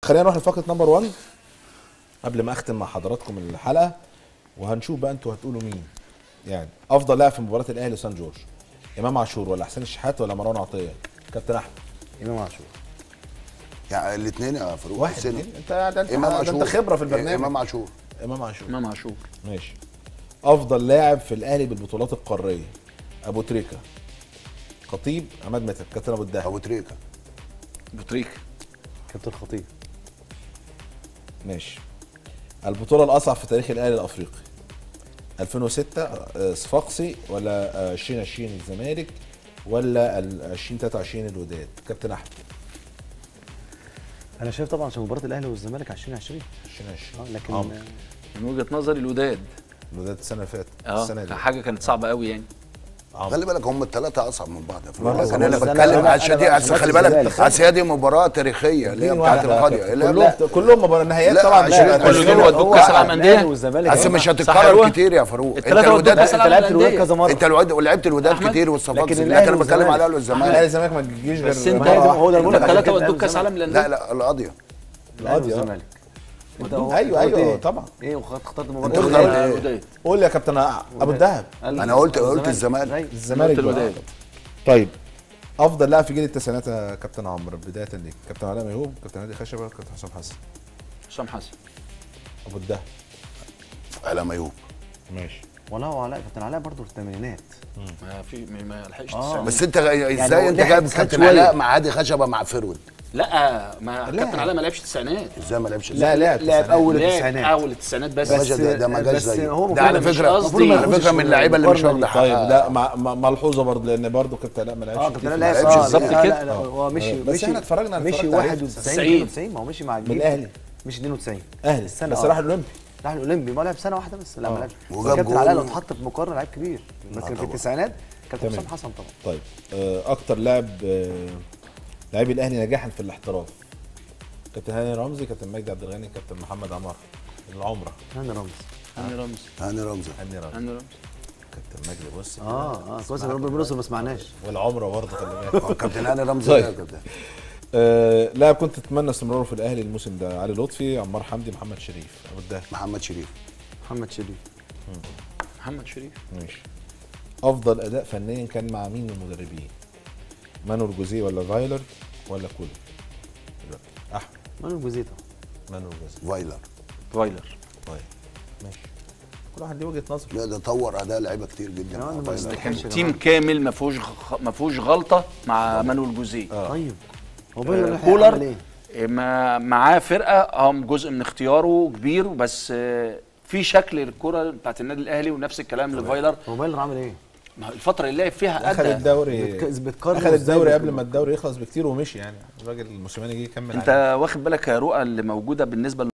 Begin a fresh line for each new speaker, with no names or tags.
خلينا نروح لفقره نمبر 1 قبل ما اختم مع حضراتكم الحلقه وهنشوف بقى انتوا هتقولوا مين يعني افضل لاعب في مباراه الاهلي وسان جورج امام عاشور ولا حسين الشحات ولا مروان عطيه كابتن احمد
امام عاشور
يعني الاثنين يا فاروق
واحد
حسين.
اتنين. انت ده انت,
امام
ده
عاشور
انت خبره في البرنامج
امام عاشور
امام عاشور
امام عاشور
ماشي افضل لاعب في الاهلي بالبطولات القاريه ابو تريكه خطيب عماد متعب كابتن ابو الدهب
ابو تريكه
بطريق
كابتن خطيب
ماشي البطوله الاصعب في تاريخ الاهلي الافريقي 2006 آه، صفاقسي ولا آه، 2020 الزمالك ولا ال 2023 الوداد كابتن احمد
انا شايف طبعا عشان مباراه الاهلي والزمالك 2020
2020
اه لكن
عمرو.
من وجهه نظري الوداد
الوداد السنه اللي فاتت
اه
السنه دي
حاجه كانت صعبه قوي يعني
عمرو.
خلي بالك هم الثلاثه اصعب من بعض يا فاروق
والله
لكن انا
بس أنا-
بتكلم
أنا-
عشان
أنا
دي
بقى
عشان
عشان
خلي
بس
بالك
الزمالك.
عشان هي دي مباراه تاريخيه اللي هي
اتنين
بتاعت
واحد.
القضيه اللي هي
كلهم كلهم مباراه نهائيات
لا،
طبعا
عشان-
مش-
عشان-
كل دول ودوك
هو
كاس العالم
الأهلي
انديه
والزمالك
اصل
يا
مش
جماعة.
هتتكرر
حلوة.
كتير يا فاروق انت
التلاتة ودوك
الوداد
كأس
انت
العالم
لعبت الوداد
للأندية.
كذا مره
انت الوداد ولعبت الوداد
أحمد.
كتير والصفاقسي
لكن
لكن
الأهلي
انا بتكلم على الاهلي
والزمالك.
الاهلي
والزمالك
الزمالك ما تجيش غير
بس انت
ما هو- هو ده
انت
بقول لك
الثلاثه
على
ودوك
كده
كاس
الأهلي
العالم للانديه
لا لا القضيه
الاهلي
القاضي، آه.
والزمالك وانت هو-
ايوه
أنت قلت
ايوه
إيه؟
طبعا
ايه وخدت اخترت مباراه
أنت
الوداد.
اخترت إيه؟
الوداد
قول يا كابتن ابو الدهب
أنا قلت- قلت الزمالك.
أيوة.
الزمالك
قلت
بقى.
الوداد.
طيب افضل لاعب في جيل التسعينات يا كابتن عمرو بدايه ليك كابتن علاء ميهوب كابتن هادي خشبه كابتن حسام حسن
حسام حسن
ابو الدهب
على ميوب
ماشي
ولا هو علاء كابتن علاء برضه في الثمانينات
ما في ما- ما لحقش
آه.
التسعينات.
بس انت ازاي
هو
انت
لحق
جايب
خد
كابتن
شوية.
علاء مع هادي خشبه مع فرود
لا ما كابتن علاء ما لعبش التسعينات
ازاي ما لعبش
لا لعب
لعب
تسعينات.
اول
لعب
التسعينات
اول التسعينات بس
يا باشا ده, ده ما جاش
بس
زيه
هو
ده على
المفروض
مش
فكره
قصدي.
على فكره من اللعيبه اللي مش واخده
طيب
حقها
لا مع- مع- ملحوظه برضه لان برضه كابتن علاء ما لعبش
اه
كتير
كابتن
في
علاء
لعبش
اه
بالظبط
لا،
كده.
لا لا هو مشي
بس
مشي
احنا اتفرجنا على
مشي
اتفرجت عليه.
91
90.
92 ما هو مشي مع
من
الجيل
الاهلي
مش 92
اهلي
السنة،
بس
آه.
راح الاولمبي
راح الاولمبي ما لعب سنه واحده بس لا ما لعبش
وجاب
كابتن
جول.
علاء لو اتحط في مقارنه لعيب كبير لكن في
طبعا.
التسعينات كابتن
تمام.
حسام حسن طبعا
طيب آه، اكتر لاعب آه، لاعبي الاهلي نجاحا في الاحتراف كابتن هاني رمزي كابتن مجدي عبد الغني كابتن محمد عمار العمره
هاني رمزي
هاني رمزي
هاني رمزي
هاني رمزي
هاني رمزي
كابتن مجدي بص
اه اه كويس ان ربنا بينصر ما سمعناش
والعمره برضه خلي بالك
اه كابتن هاني رمزي
طيب.
ده كابتن
آه، لاعب كنت تتمنى استمراره في الاهلي الموسم ده علي لطفي عمار حمدي محمد شريف ابو الدهب
محمد شريف
محمد شريف
محمد شريف
ماشي افضل اداء فنيا كان مع مين من المدربين مانويل جوزيه ولا فايلر ولا كولر دلوقتي. احمد
مانو جوزيتا
مانويل جوزيه
فايلر
فايلر
طيب ماشي كل واحد ليه وجهه نظر
لا ده طور اداء لعيبه كتير جدا
كمان
مع
ما
فايلر.
يستحقش يا
تيم
جماعة.
كامل ما فيهوش غ- ما فيهوش غلطه مع مانويل جوزيه
طيب هو
آه،
بايلر
كولر
هيعمل ايه؟
إيه، ما معاه فرقه هم جزء من اختياره كبير بس آه، في شكل الكره بتاعت النادي الاهلي ونفس الكلام لفايلر
هو بايلر عامل ايه؟
ما هو الفتره اللي لعب فيها
اخذ
ادى
الدوري
بتك- بتقارن
اخذ
إزاي
الدوري قبل
بال-
ما الدوري يخلص بكتير ومشي يعني الراجل الموسيماني جه يكمل عليه.
انت واخد بالك يا رؤى اللي موجوده بالنسبه